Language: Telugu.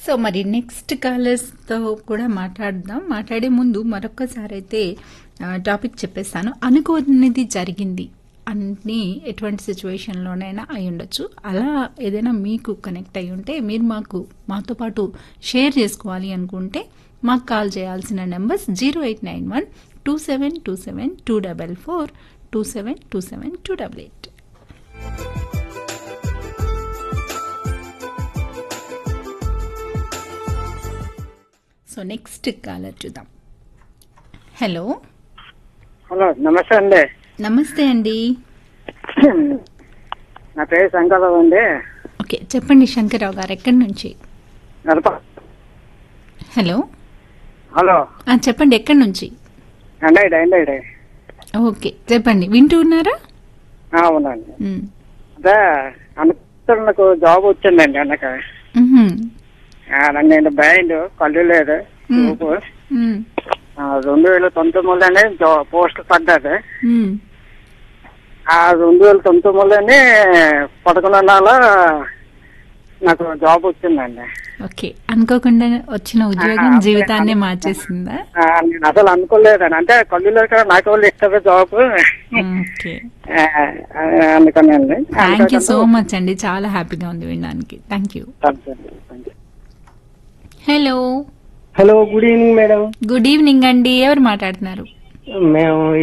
సో మరి నెక్స్ట్ కాలర్స్తో కూడా మాట్లాడదాం మాట్లాడే ముందు మరొక్కసారి అయితే ఆ, టాపిక్ చెప్పేస్తాను అనుకోనిది జరిగింది అన్ని ఎటువంటి సిచ్యువేషన్లోనైనా అయి ఉండొచ్చు అలా ఏదైనా మీకు కనెక్ట్ అయి ఉంటే మీరు మాకు మాతో పాటు షేర్ చేసుకోవాలి అనుకుంటే మాకు కాల్ చేయాల్సిన numbers zero eight nine one two seven two seven two double four two seven two seven two double eight so next caller చూద్దాం హలో హలో నమస్తే అండి నమస్తే అండి నా పేరు శంకర్రావు అండి ఓకే చెప్పండి శంకర్రావు గారు ఎక్కడి నుంచి నడప హలో హలో ఆ, చెప్పండి ఎక్కడి నుంచి అండి అండి ఓకే చెప్పండి వింటూ ఉన్నారా అవునండి మ్. అదే అనుకుంటే నాకు జాబ్ వచ్చిందండి అన్నక మ్హూ. నేను బ్యాండ్ కళ్ళు లేదు మ్. చూపు మ్. ఆ, రెండు వేల తొమ్మిదిలోనే పోస్ట్ పడ్డది మ్. ఆ రెండు వేల తొమ్మిదిలోనే పదకొండు నెల నాకు జాబ్ వచ్చిందండి ఓకే అనుకోకుండా వచ్చిన ఉద్యోగం ఆ, జీవితాన్నే అదే. మార్చేసిందా ఆ, నేను అసలు అనుకోలేదండి అంటే కళ్ళు లేక నాకు వాళ్ళు ఇస్తారు జాబ్ ఓకే అందుకనండి థ్యాంక్ యూ సో మచ్ అండి చాలా హ్యాపీగా ఉంది వినడానికి thank you hello hello good evening madam good evening అండి ఎవరు మాట్లాడుతున్నారు మేము